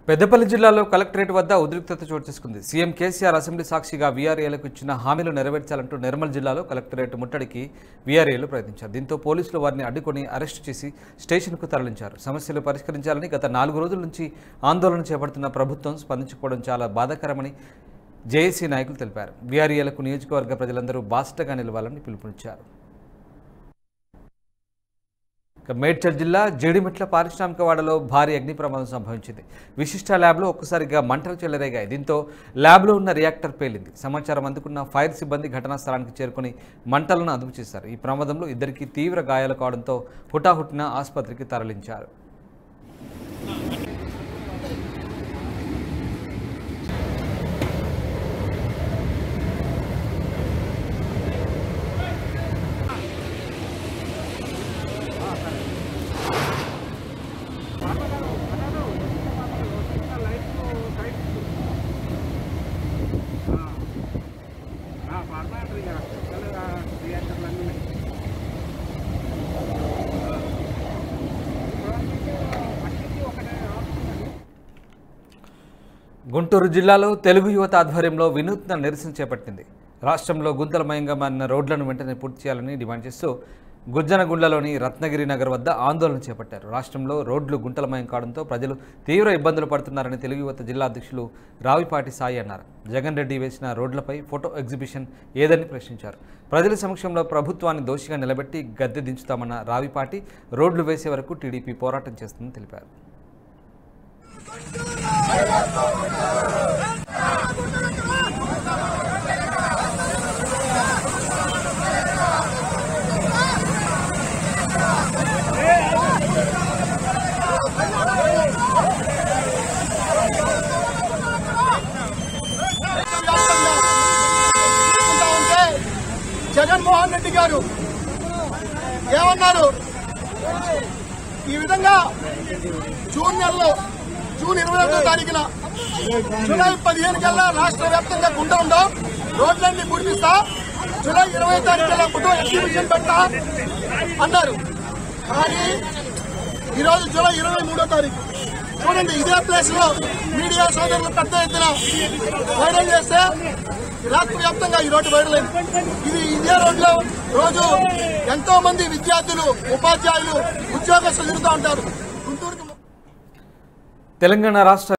పెద్దపల్లి జిల్లాలో కలెక్టరేట్ వద్ద ఉద్రిక్తత చోటు చేసుకుంది సీఎం కేసీఆర్ అసెంబ్లీ సాక్షిగా వీఆర్ఏలకు ఇచ్చిన హామీలు నెరవేర్చాలంటూ నిర్మల్ జిల్లాలో కలెక్టరేట్ ముట్టడికి వీఆర్ఏలు ప్రయత్నించారు దీంతో పోలీసులు వారిని అడ్డుకొని అరెస్టు చేసి స్టేషన్కు తరలించారు సమస్యలు పరిష్కరించాలని గత నాలుగు రోజుల నుంచి ఆందోళన చేపడుతున్న ప్రభుత్వం స్పందించకపోవడం చాలా బాధాకరమని జేఏసీ నాయకులు తెలిపారు వీఆర్ఏలకు నియోజకవర్గ ప్రజలందరూ బాసటగా నిలవాలని పిలుపునిచ్చారు ఇక మేడ్చల్ జిల్లా జేడిమెట్ల పారిశ్రామికవాడలో భారీ అగ్ని ప్రమాదం సంభవించింది విశిష్ట ల్యాబ్లో ఒక్కసారిగా మంటలు చెలరేగాయి దీంతో ల్యాబ్లో ఉన్న రియాక్టర్ పేలింది సమాచారం అందుకున్న ఫైర్ సిబ్బంది ఘటనా స్థలానికి చేరుకుని మంటలను అదుపు చేశారు ఈ ప్రమాదంలో ఇద్దరికి తీవ్ర గాయాలు కావడంతో హుటాహుటిన ఆసుపత్రికి తరలించారు గుంటూరు జిల్లాలో తెలుగు యువత ఆధ్వర్యంలో వినూత్న నిరసన చేపట్టింది రాష్ట్రంలో గుంతలమయంగా మారిన రోడ్లను వెంటనే పూర్తి చేయాలని డిమాండ్ చేస్తూ గుజ్జనగుండ్లలోని రత్నగిరి నగర్ వద్ద ఆందోళన చేపట్టారు రాష్ట్రంలో రోడ్లు గుంటలమయం కావడంతో ప్రజలు తీవ్ర ఇబ్బందులు పడుతున్నారని తెలుగు యువత జిల్లా అధ్యక్షులు రావిపాటి సాయి అన్నారు జగన్ రెడ్డి వేసిన రోడ్లపై ఫోటో ఎగ్జిబిషన్ ఏదని ప్రశ్నించారు ప్రజల సమక్షంలో ప్రభుత్వాన్ని దోషిగా నిలబెట్టి గద్దె దించుతామన్న రావిపాటి రోడ్లు వేసే వరకు టీడీపీ పోరాటం చేస్తుందని తెలిపారు తీసుకుంటా ఉంటే జగన్మోహన్ రెడ్డి గారు ఏమన్నారు ఈ విధంగా జూన్ నెలలో జూన్ ఇరవై ఒకటో తారీఖున జూలై పదిహేను కల్లా రాష్ట్ర వ్యాప్తంగా గుంటంలో రోడ్లన్నీ పూర్తిస్తా జూలై ఇరవై తారీఖు కల్లా ఫోటో ఎగ్జిబిషన్ పెట్టా అన్నారు కానీ ఈరోజు జూలై ఇరవై మూడో తారీఖు చూడండి ఇదే ప్లేస్ లో మీడియా సోదరులు పెద్ద ఎత్తున వైరల్ చేస్తే రాష్ట్ర వ్యాప్తంగా ఈ రోడ్డు వైరల్ అయింది ఇది ఇదే రోడ్లో రోజు ఎంతో మంది విద్యార్థులు ఉపాధ్యాయులు ఉద్యోగస్తులు తిరుగుతూ ఉంటారు గుంటూరుకు తెలంగాణ రాష్ట్ర